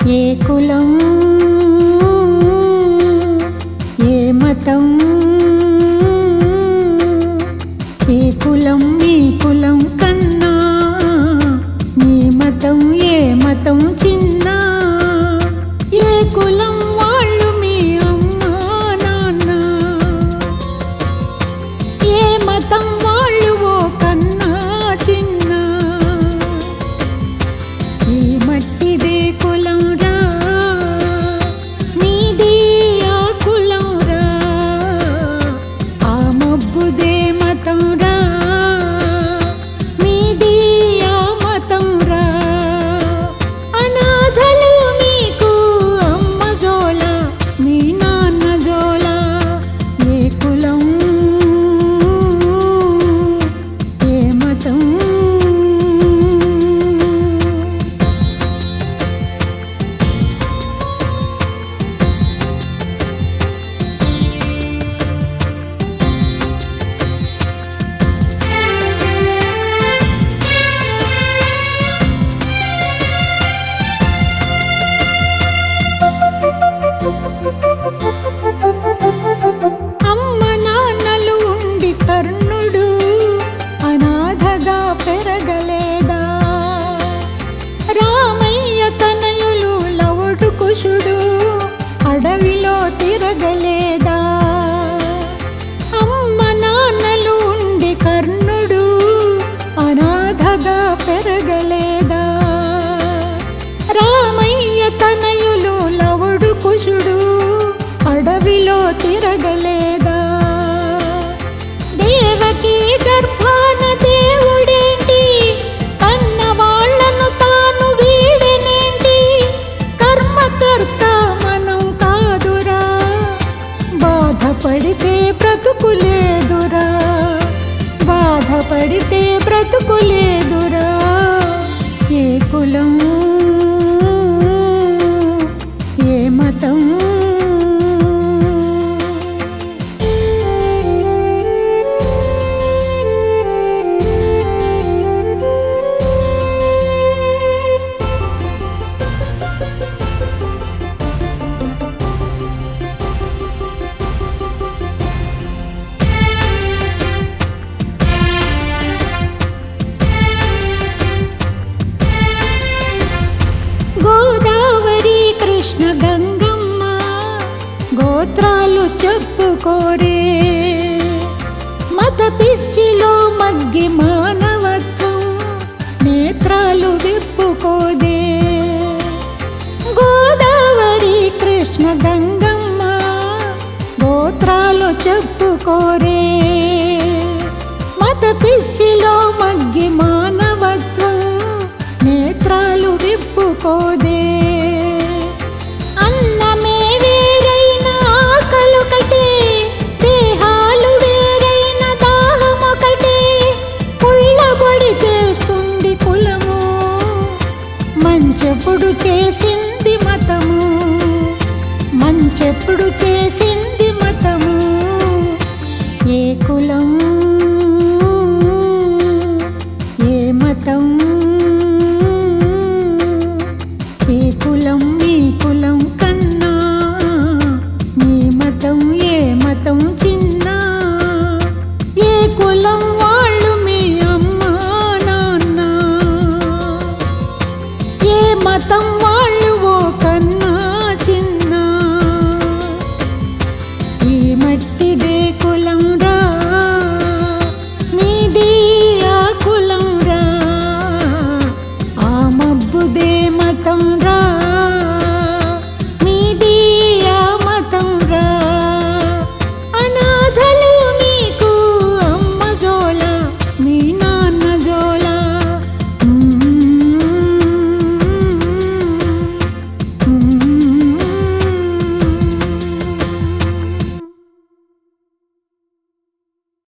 ఏ కులం ఏ మతం ఏ కులం మీ కులం కన్నా మీ మతం ఏ మతం చిన్న ఏ కులం వాళ్ళు మీ అమ్మా నాన్న ఏ మతం వాళ్ళు ఓ కన్నా చిన్న ఈ మట్టిదే కులం రా మీది ఆ కులం రా ఆ మబ్బుదే మతం రా మీది ఆ మతం రా అనాథలు మీకు అమ్మ జోల మీ నాన్న జోల ఏ కులం ఏ మతం అమ్మ నాన్నలు ఉండి కర్ణుడు అనాథగా పెరగలేదా రామయ్య తనయులు లవుడు కుషుడు అడవిలో తిరగలేదా అమ్మ నాన్నలు ఉండి కర్ణుడు అనాథగా పెరగలేదా రామయ్య తనయులు లవుడు కుషుడు అడవిలో తిరగలేదా దేవకి గర్భాన దేవుడేంటి కన్న వాళ్ళను తాను వీడనేంటి కర్మకర్త మనం కాదురా బాధపడితే బ్రతుకులేదురా బాధపడితే బ్రతుకులేదురా ఏ కులం ఏ మతం గోదావరి కృష్ణ గంగమ్మ గోత్రాలు చెప్పుకోరే మత పిచ్చిలో మగ్గి మానవత్వం నేత్రాలు విప్పుకోదే గోదావరి కృష్ణ గంగమ్మ గోత్రాలు చెప్పుకోరే మత పిచ్చిలో మగ్గి మానవత్వం నేత్రాలు విప్పుకోదే అన్నమే వేరైన ఆకలొకటే దేహాలు వేరైన దాహమొకటే పుల్లబడి చేస్తుంది కులము మంచెప్పుడు చేసింది మతము మంచెప్పుడు చేసింది మతము ఏ కులం ఏ మతం ఏ కులం మీ కులం కన్నా మీ మతం ఏ మతం చిన్న ఏ కులం